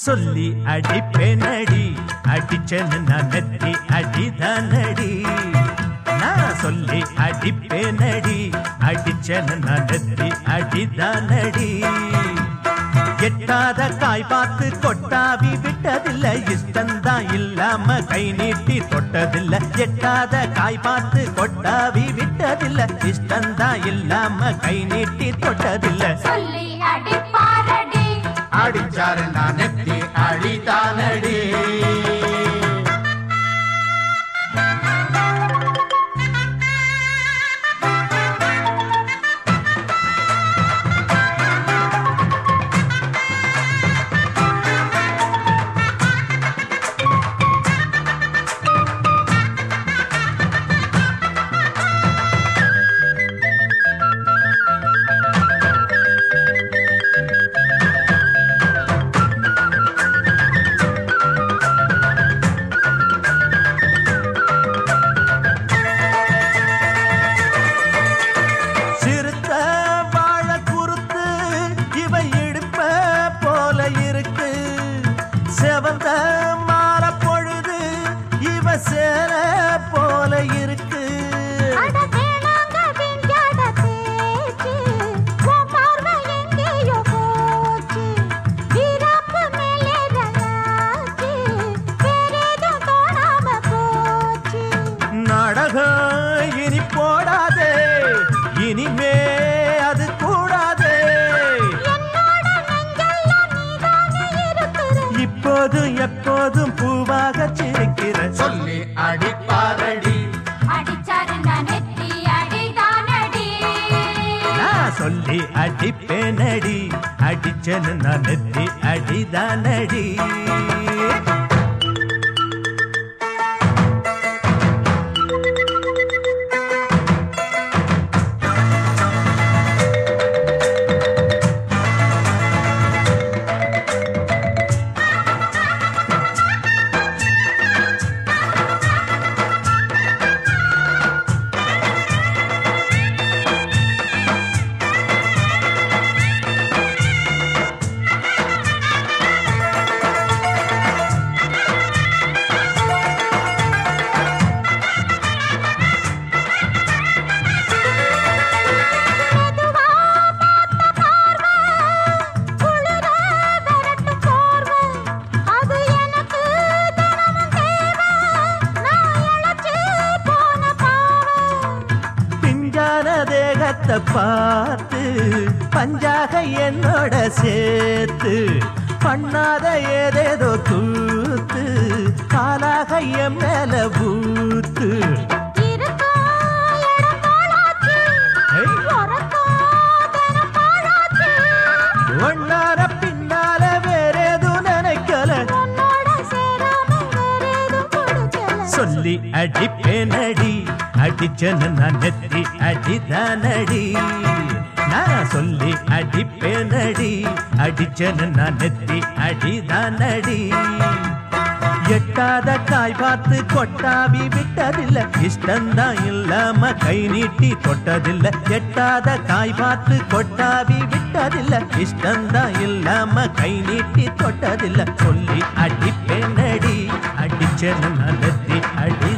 சொல்லி அடிப்பேனடி அடிச்சனு நான் நெத்தி அடிதானடி நான் சொல்லி அடிப்பேனடி அடிச்சனு நான் நெத்தி அடிதானடி எட்டாத காய் பார்த்து கொட்டாவி விட்டதில்லை இஷ்டந்தான் இல்லாம கை நீட்டி தொட்டதில்லை எட்டாத காய் பார்த்து கொட்டாவி விட்டதில்லை இஷ்டந்தான் இல்லாம கை நீட்டி தொட்டதில்லை சொல்லி அடிப்பாரடி அடிச்சாரு நான் நெத்தி அடிதானடி சிறுத்த வாழ குறுத்து இவ இடுப்ப போல இருக்கு செவந்த மாற பொழுது இவ சேர போல இருக்கு அட வேணாங்க விஞ்ஞான பேச்சு உன் பார்வை எங்கேயோ போச்சு வீராப்பு மேலே ரலாச்சு வேறேதும் தோணாம போச்சு நாடகம் இனி போடாதே இனிமே அது கூடாதே என்னோட நெஞ்செல்லாம் நீதானே இருக்கிற இப்போதும் எப்போதும் பூவாக சிரிக்கிற சொல்லி அடிப்பாரடி அடிச்சாரு நான் நெத்தி அடிதானடி நான் சொல்லி அடிப்பேனடி அடிச்சனு நான் நெத்தி அடிதானடி மெதுவா பார்த்த பார்வை, குளிர விரட்டும் போர்வை. அது எனக்கு தினமும் தேவை. நான் இளைச்சு போன பாவை. பிஞ்சான தேகத்தை பார்த்து பஞ்சாக என்னோட சேர்த்து பண்ணாத ஏதேதோ கூத்து காலாக என் மேல பூத்து இருக்கும் இடம் போலாச்சு. ஏய். உறக்கம் தினம் பாழாச்சு. ஒன்னார பின்னால வேறேதும் நினைக்கல உன்னோட சேராம வேறேதும் கொடுக்கல. சொல்லி அடிப்பேனடி அடிச்சனு நான் நெத்தி அடிதானடி நான் சொல்லி அடிப்பேனடி அடிச்சனு நான் நெத்தி அடிதானடி எட்டாத காய் பார்த்து கொட்டாவி விட்டதில்லை இஷ்டந்தான் இல்லாம கை நீட்டி தொட்டதில்லை எட்டாத காய் பார்த்து கொட்டாவி விட்டதில்லை இஷ்டந்தான் இல்லாம கை நீட்டி தொட்டதில்லை சொல்லி அடிப்பேனடி அடிச்சனு நான் நெத்தி அடி